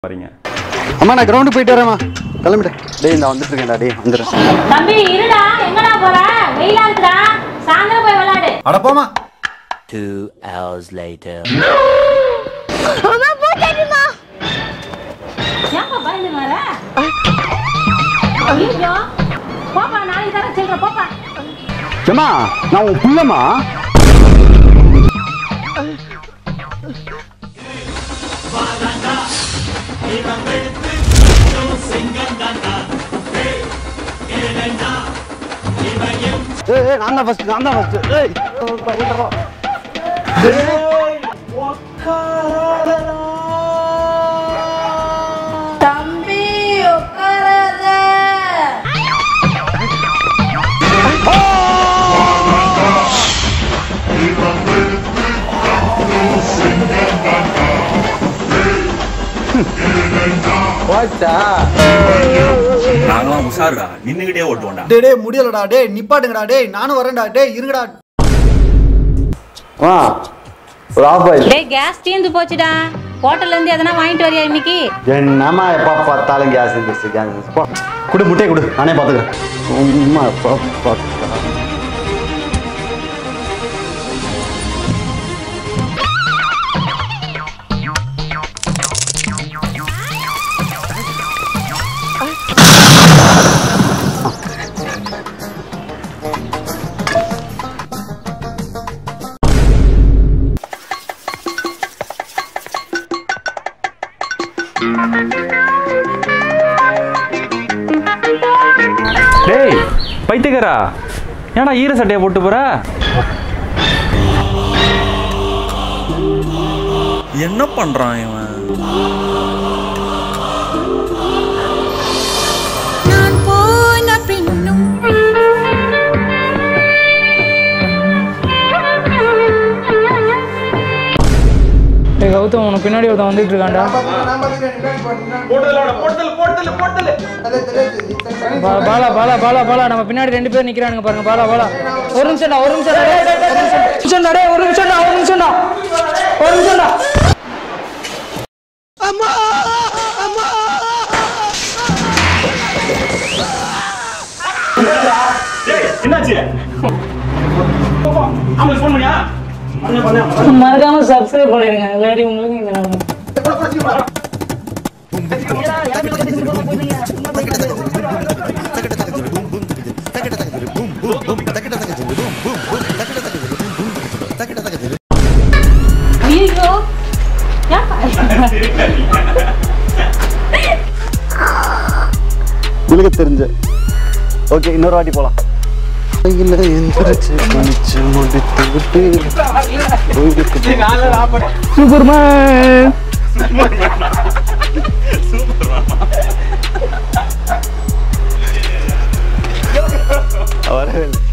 வரீங்க அம்மா நான் கிரவுண்டு போயிட்டு வரேம்மா கிளம்பிட்டேன் டேய் இந்த வந்துட்டு இருக்கேன்டா டேய் வந்துடுறேன் தம்பி இருடா எங்கடா போற வெயிலா இருக்குடா சாயந்தரம் போய் விளையாடு அட போமா Two hours later. ஏன்பா பயந்து வர ஐயோ போப்பா நாளைக்கு தர சில்லற போப்பா ஏம்மா நான் உன் புள்ளம்மா ஏய் ஏய், நான் தான் ஃபர்ஸ்ட் நான் தான் ஃபர்ஸ்ட் ஏய் தம்பி உட்காராத போச்சா நாங்களாம் உஷாருடா நின்னுகிட்டே ஓட்டுவோம்டா டேய் டேய் முடியலடா டேய் நிப்பாட்டுங்கடா டேய் நானும் வரேன்டா டேய் இருங்கடா வா ஒரு ஆஃப் ஆயில் டேய் கேஸ் தீந்து போச்சுடா ஹோட்டல்ல இருந்து எதனா வாங்கிட்டு வரியா இன்னைக்கு என்னம்மா எப்போ பார்த்தாலும் கேஸ் இருந்துச்சு கேஸ் இருந்துச்சு. போ கொடு முட்டையை கொடு நானே பார்த்துக்கிறேன் சும்மா எப்போ பார்த்தா டேய் பைத்தியக்காரா ஏன்டா ஈர சட்டையை போட்டு போற என்ன பண்றான் இவன் நான் போன பின்னும் டேய் கௌதம் உனக்கு பின்னாடி ஒருத்தன் வந்துட்டு இருக்கான்டா பா- பாலா பாலா பாலா பாலா நம்ம பின்னாடி ரெண்டு பேர் நிக்கிறானுங்க பாருங்க பாலா பாலா ஒரு நிமிஷம்டா ஒரு நிமிஷம் ஒரு நிமிஷம்டா டேய் ஒரு நிமிஷம்டா ஒரு நிமிஷம்டா ஒரு நிமிஷம்டா என்னாச்சு அவங்களுக்கு ஃபோன் பண்ணியா மறக்காம சப்ஸ்கிரைப் பண்ணிருங்க இல்லாட்டி உங்களுக்கு இந்த நிலைமை. ஐயோ ஏன்பா உங்களுக்கு தெரிஞ்ச ஓகே இன்னொரு வாட்டி போலாம் கையில் எந்திரிச்சு குளிச்சு முடித்து விட்டு கோயிலுக்கு சூப்பர்மேன் வரவே இல்லை